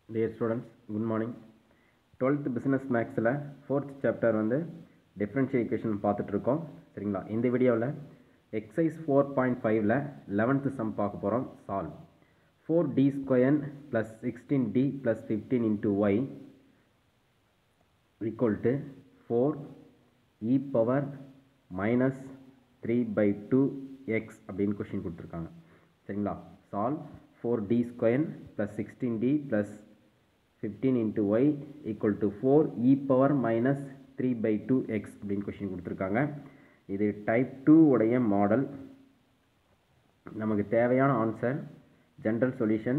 dear students good morning twelfth business மேக்ஸில் fourth chapter வந்து differential equation பார்த்துட்ருக்கோம் சரிங்களா இந்த வீடியோவில் எக்ஸைஸ் ஃபோர் பாயிண்ட் ஃபைவ்ல லெவன்த்து சம் பார்க்க போகிறோம் solve four D square plus sixteen D plus fifteen into y equal to four e power minus three by two x அப்படின்னு கொஷின் கொடுத்துருக்காங்க சரிங்களா solve four D square plus sixteen D plus fifteen into y equal to four e power minus three by two x அப்படின்னு question கொடுத்துருக்காங்க இது type two உடைய model நமக்கு தேவையான answer general solution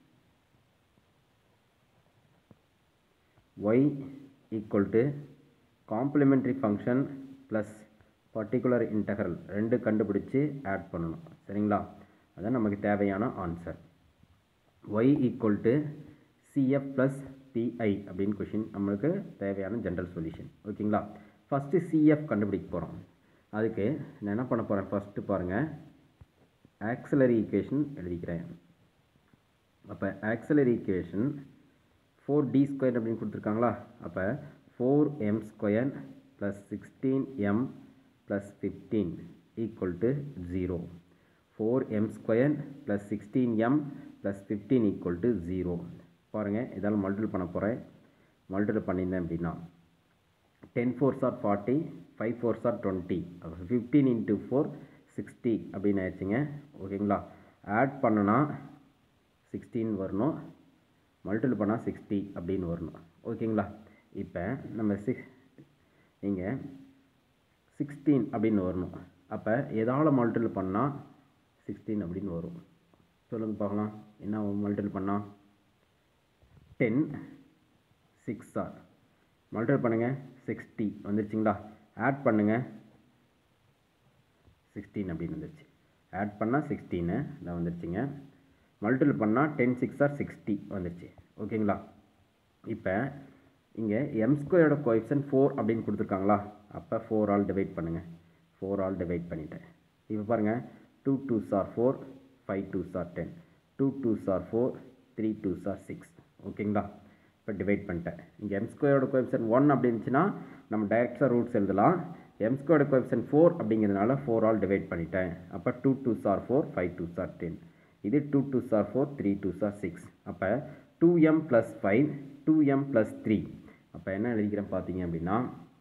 y equal to complementary function plus particular integral ரெண்டு கண்டுபிடிச்சி add பண்ணணும் சரிங்களா அதான் நமக்கு தேவையான answer y equal to CF plus P I அப்படின்னு கொஷின் நம்மளுக்கு தேவையான ஜென்ரல் சொல்யூஷன் ஓகேங்களா ஃபஸ்ட்டு சிஎஃப் கண்டுபிடிக்க போகிறோம் அதுக்கு நான் என்ன பண்ண போகிறேன் ஃபஸ்ட்டு பாருங்கள் ஆக்சிலரி ஈக்குவேஷன் எழுதிக்கிறேன் அப்போ auxiliary equation four D square அப்படின்னு கொடுத்துருக்காங்களா அப்போ four m square plus sixteen m plus fifteen equal to zero four m square plus sixteen m plus fifteen equal to zero பாருங்கள் இதால் மல்டிபிள் பண்ண போகிறேன் மல்டிபிள் பண்ணியிருந்தேன் அப்படின்னா ten fours are forty five fours are twenty அப்போ fifteen into four sixty அப்படின்னு ஆயிடுச்சுங்க ஓகேங்களா ஆட் பண்ணுனா சிக்ஸ்டீன் வரணும் மல்டிபிள் பண்ணால் சிக்ஸ்டி அப்படின்னு வரணும் ஓகேங்களா இப்போ நம்ம சிக்ஸ் இங்கே சிக்ஸ்டீன் அப்படின்னு வரணும் அப்போ எதால் மல்டிபிள் பண்ணால் சிக்ஸ்டீன் அப்படின்னு வரும் சொல்லுங்கள் பார்க்கலாம் என்ன மல்டிபிள் பண்ணால் டென் சிக்ஸ் ஆர் மல்டிபிள் பண்ணுங்கள் சிக்ஸ்டி வந்துருச்சுங்களா ஆட் பண்ணுங்கள் சிக்ஸ்டீன் அப்படின்னு வந்துருச்சு ஆட் பண்ணால் சிக்ஸ்டீனு இதான் வந்துருச்சுங்க மல்டிபிள் பண்ணால் டென் சிக்ஸ் ஆர் சிக்ஸ்டி வந்துருச்சு ஓகேங்களா இப்போ இங்கே எம் ஸ்கொயரோட கோஎஃபிஷன் ஃபோர் அப்படின்னு கொடுத்துருக்காங்களா அப்போ ஃபோர் ஆல் டிவைட் பண்ணுங்கள் ஃபோர் ஆல் டிவைட் பண்ணிட்டேன் இப்போ பாருங்கள் two two are four five two are ten two two are four three two sir six ஓகேங்களா இப்போ டிவைட் பண்ணிட்டேன் இங்கே எம் ஸ்கொயரோட கோஎஃபிஷன் ஒன் அப்படி இருந்துச்சுன்னா நம்ம டைரெக்டாக ரூட்ஸ் எழுதலாம் எம் ஸ்கொயரோட கோஎஃபிஷன் ஃபோர் அப்படிங்கிறதுனால ஃபோர் ஆல் டிவைட் பண்ணிட்டேன் அப்போ two two are four five two are ten இது two two are four three two sir six அப்போ two m plus five two m plus three அப்போ என்ன எழுதிக்கிறேன் பார்த்தீங்க அப்படின்னா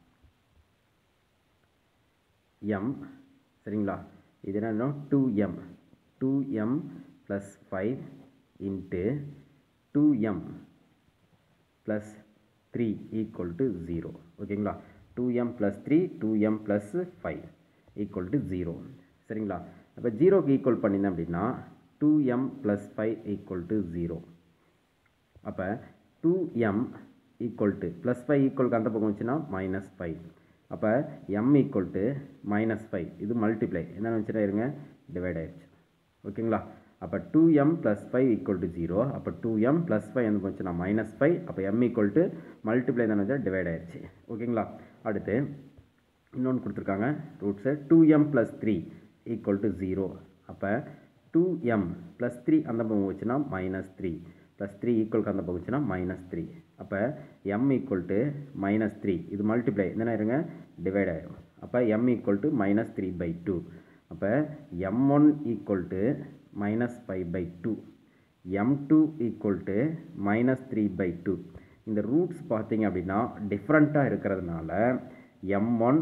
எம் சரிங்களா இது என்ன two m two m plus five into two m plus three equal to zero ஓகேங்களா two m plus three two m plus five equal to zero சரிங்களா அப்போ ஜீரோக்கு ஈக்குவல் பண்ணியிருந்தேன் அப்படின்னா two m plus five equal to zero அப்போ two m equal to plus five ஈக்குவலுக்கு அந்த பக்கம் வந்துச்சுன்னா மைனஸ் ஃபைவ் அப்போ m equal to minus five இது மல்டிப்ளை என்ன வச்சுட்டா இருங்க டிவைட் ஆயிடுச்சு ஓகேங்களா அப்போ two m plus five equal to zero அப்போ டூ எம் ப்ளஸ் ஃபைவ் வந்து போச்சுன்னா மைனஸ் ஃபைவ் அப்போ எம் ஈக்குவல் டு மல்டிப்ளை தானே வச்சா டிவைட் ஆயிடுச்சு ஓகேங்களா அடுத்து இன்னொன்று கொடுத்துருக்காங்க roots two m plus three equal to zero அப்போ டூ எம் ப்ளஸ் த்ரீ அந்த பக்கம் வச்சுன்னா மைனஸ் த்ரீ ப்ளஸ் த்ரீ ஈக்குவலுக்கு அந்த பக்கம் வச்சுன்னா மைனஸ் த்ரீ அப்போ m equal to minus three இது மல்டிப்ளை என்ன இருங்க டிவைட் ஆயிடும் அப்போ m equal to minus three by two அப்போ m one equal to minus five by two m two equal to minus three by two இந்த roots பார்த்தீங்க அப்படின்னா டிஃப்ரெண்ட்டாக இருக்கிறதுனால m one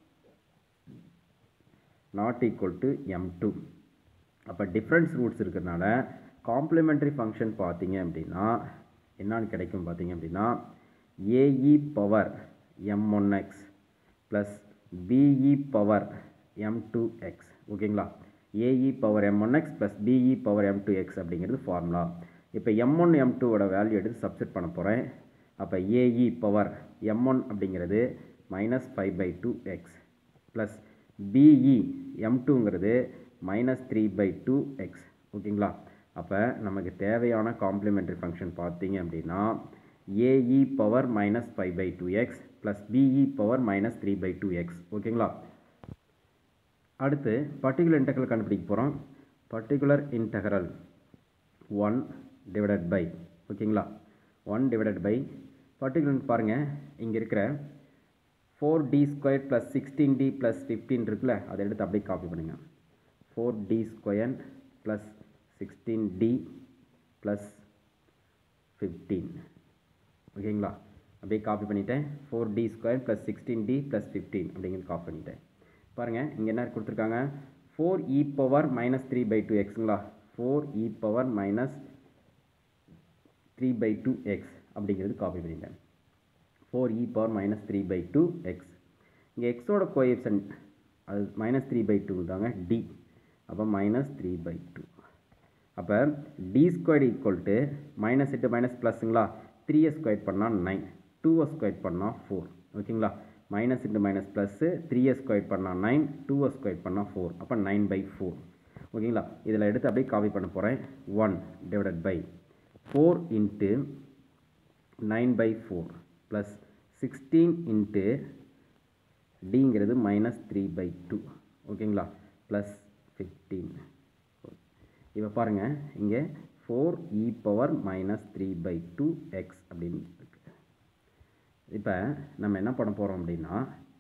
not equal to m two அப்போ difference roots இருக்கிறதுனால complementary function பார்த்தீங்க அப்படின்னா என்னான்னு கிடைக்கும் பார்த்தீங்க அப்படின்னா A e power m one x plus B e power m two x ஓகேங்களா A e power m one x plus B e power m two x அப்படிங்கிறது ஃபார்முலா இப்போ எம் ஒன் எம் டூவோட வேல்யூ எடுத்து சப்ஸ்டிட் பண்ண போகிறேன் அப்போ ஏஇ பவர் எம் ஒன் அப்படிங்கிறது minus five by two x plus B e M டூங்கிறது minus three by two x ஓகேங்களா அப்போ நமக்கு தேவையான காம்ப்ளிமெண்ட்ரி ஃபங்க்ஷன் பார்த்தீங்க அப்படின்னா A e power minus five by two x plus B e power minus three by two x ஓகேங்களா அடுத்து particular integral கண்டுபிடிக்க போகிறோம் particular integral one divided by ஓகேங்களா ஒன் டிவைடட் பை பர்டிகுலர் பாருங்கள் இங்கே இருக்கிற four D square plus sixteen D plus fifteen இருக்குல்ல அதை எடுத்து அப்படியே காப்பி பண்ணுங்கள் four D square plus sixteen D plus fifteen ஓகேங்களா அப்படியே காப்பி பண்ணிட்டேன் four D square plus sixteen D plus fifteen அப்படிங்கிறது காப்பி பண்ணிட்டேன் பாருங்கள் இங்கே என்ன கொடுத்துருக்காங்க four e power minus three by two எக்ஸுங்களா four e power minus three by two x அப்படிங்கிறது காப்பி பண்ணிட்டேன் four e power minus three by two x இங்கே எக்ஸோட கோஎப்சன் அது மைனஸ் த்ரீ பை டூ தாங்க டி அப்போ மைனஸ் த்ரீ பை டூ அப்போ D square equal to minus எட்டு minus ப்ளஸ்ங்களா த்ரீயை ஸ்கொயர் பண்ணால் நைன் டூவை ஸ்கொயர் பண்ணால் ஃபோர் ஓகேங்களா மைனஸ் இன்ட்டு மைனஸ் ப்ளஸ்ஸு த்ரீயை ஸ்கொயர் பண்ணால் நைன் டூவை ஸ்கொயர் பண்ணால் ஃபோர் அப்போ நைன் பை ஃபோர் ஓகேங்களா இதில் எடுத்து அப்படியே காப்பி பண்ண போகிறேன் one divided by four into nine by four plus sixteen into டிங்கிறது மைனஸ் த்ரீ பை டூ ஓகேங்களா ப்ளஸ் ஃபிஃப்டீன் இப்போ பாருங்கள் இங்கே four e power minus three by two x அப்படின்னு இருக்கு இப்போ நம்ம என்ன பண்ண போகிறோம் அப்படின்னா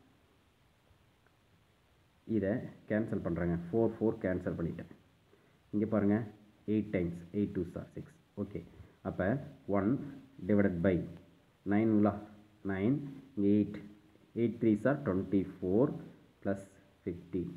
இதை கேன்சல் பண்ணுறேங்க ஃபோர் ஃபோர் கேன்சல் பண்ணிட்டேன் இங்கே பாருங்கள் eight times eight two sir six okay அப்போ ஒன் டிவைடட் பை நைனுங்களா நைன் இங்கே eight eight three sir twenty four plus fifteen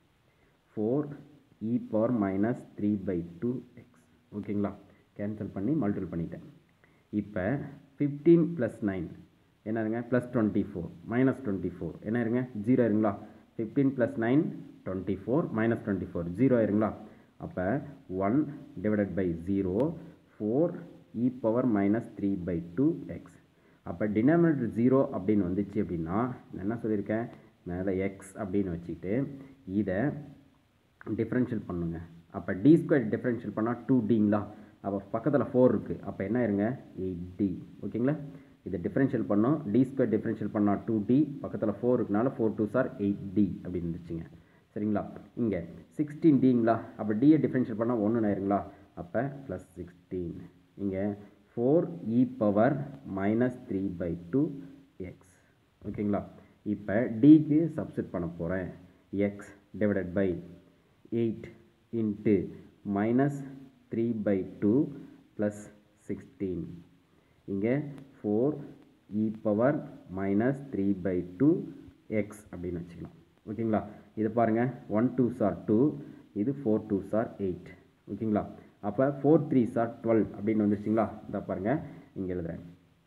four e power minus three by two x ஓகேங்களா cancel பண்ணி multiple பண்ணிட்டேன் இப்போ ஃபிஃப்டீன் ப்ளஸ் நைன் என்ன இருங்க plus twenty four minus twenty four என்ன இருங்க ஜீரோ இருங்களா fifteen plus nine twenty four minus twenty four zero இருங்களா அப்போ one divided by zero four e power minus three by two x அப்போ denominator zero அப்படின்னு வந்துச்சு அப்படின்னா நான் என்ன சொல்லியிருக்கேன் மேலே எக்ஸ் அப்படின்னு வச்சுக்கிட்டு இதை டிஃப்ரென்ஷியல் பண்ணுங்க அப்போ டி ஸ்கொயர் டிஃப்ரென்ஷியல் பண்ணால் டூ டிங்களா அப்போ பக்கத்தில் ஃபோர் இருக்குது அப்போ என்ன இருங்க எயிட் டி ஓகேங்களா இதை டிஃப்ரென்ஷியல் பண்ணோம் டி ஸ்கொயர் டிஃப்ரென்ஷியல் பண்ணால் டூ டி பக்கத்தில் ஃபோர் இருக்குனால four two sir eight D அப்படின்னு இருந்துச்சுங்க சரிங்களா இங்கே சிக்ஸ்டீன் டிங்களா அப்போ டியை டிஃப்ரென்ஷியல் பண்ணால் ஒன்று ஆயிருங்களா அப்போ ப்ளஸ் சிக்ஸ்டீன் இங்கே four e power minus three by two x ஓகேங்களா இப்போ டிக்கு சப்ஸ்டிட் பண்ண போகிறேன் x divided by eight into minus three by two plus sixteen இங்கே four e power minus three by two x அப்படின்னு வச்சுக்கலாம் ஓகேங்களா இது பாருங்கள் ஒன் டூ சார் டூ இது ஃபோர் டூ சார் எயிட் ஓகேங்களா அப்போ ஃபோர் த்ரீ சார் டுவெல் அப்படின்னு வந்துருச்சுங்களா இதை பாருங்கள் இங்கே எழுதுறேன்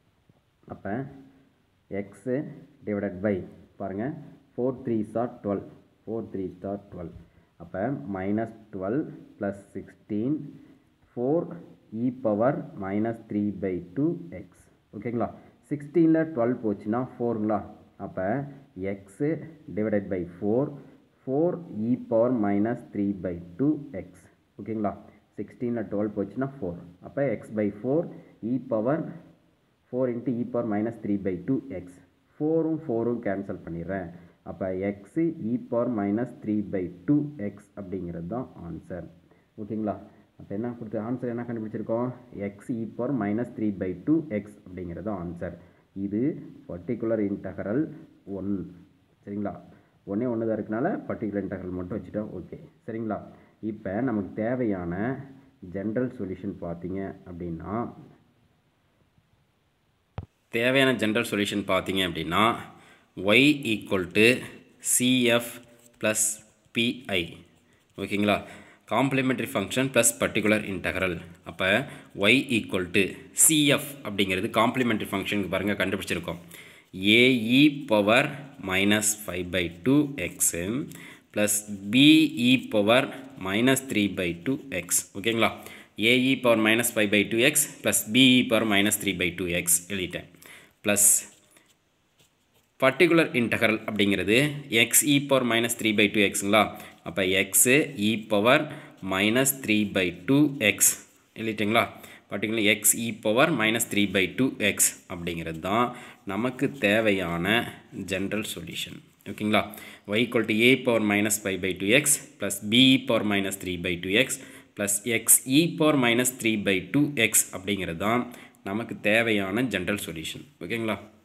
அப்போ எக்ஸு டிவைடட் பை பாருங்கள் four three sir twelve four three star twelve அப்போ minus twelve plus sixteen four e power minus three by two x ஓகேங்களா சிக்ஸ்டீனில் டுவெல் போச்சுன்னா ஃபோருங்களா அப்போ x divided by four four e power minus three by two x ஓகேங்களா சிக்ஸ்டீனில் twelve போச்சுன்னா four அப்போ x by four e power four into e power minus three by two x ஃபோரும் ஃபோரும் கேன்சல் பண்ணிடுறேன் அப்போ x e power minus three by two x அப்படிங்கிறது தான் ஆன்சர் ஓகேங்களா அப்போ என்ன கொடுத்து ஆன்சர் என்ன கண்டுபிடிச்சிருக்கோம் x e power minus three by two x அப்படிங்கிறது ஆன்சர் இது பர்டிகுலர் இன்டகரல் ஒன் சரிங்களா ஒன்றே ஒன்று தான் இருக்கனால பர்டிகுலர் இன்டகரல் மட்டும் வச்சுட்டா ஓகே சரிங்களா இப்போ நமக்கு தேவையான ஜென்ரல் சொல்யூஷன் பார்த்தீங்க அப்படின்னா தேவையான ஜென்ரல் சொல்யூஷன் பார்த்தீங்க அப்படின்னா y equal to CF plus PI ஓகேங்களா complementary function plus particular integral அப்போ ஒய் ஈக்குவல் டு சிஎஃப் அப்படிங்கிறது காம்ப்ளிமெண்ட்ரி ஃபங்க்ஷனுக்கு பாருங்கள் கண்டுபிடிச்சிருக்கோம் A e power minus five by two x plus B e power minus three by two x ஓகேங்களா A e power minus five by two x plus B e power minus three by two x எழுதிட்டேன் plus particular integral அப்படிங்கிறது x e power minus three by two எக்ஸுங்களா அப்போ x e power minus three by two x எழுதிட்டிங்களா particular x e power minus three by two x அப்படிங்கிறது தான் நமக்கு தேவையான general solution ஓகேங்களா y equal to a power minus 5 by 2x plus b e power minus 3 by 2x plus x e power minus 3 by 2x அப்படிங்கிறது தான் நமக்கு தேவையான general solution ஓகேங்களா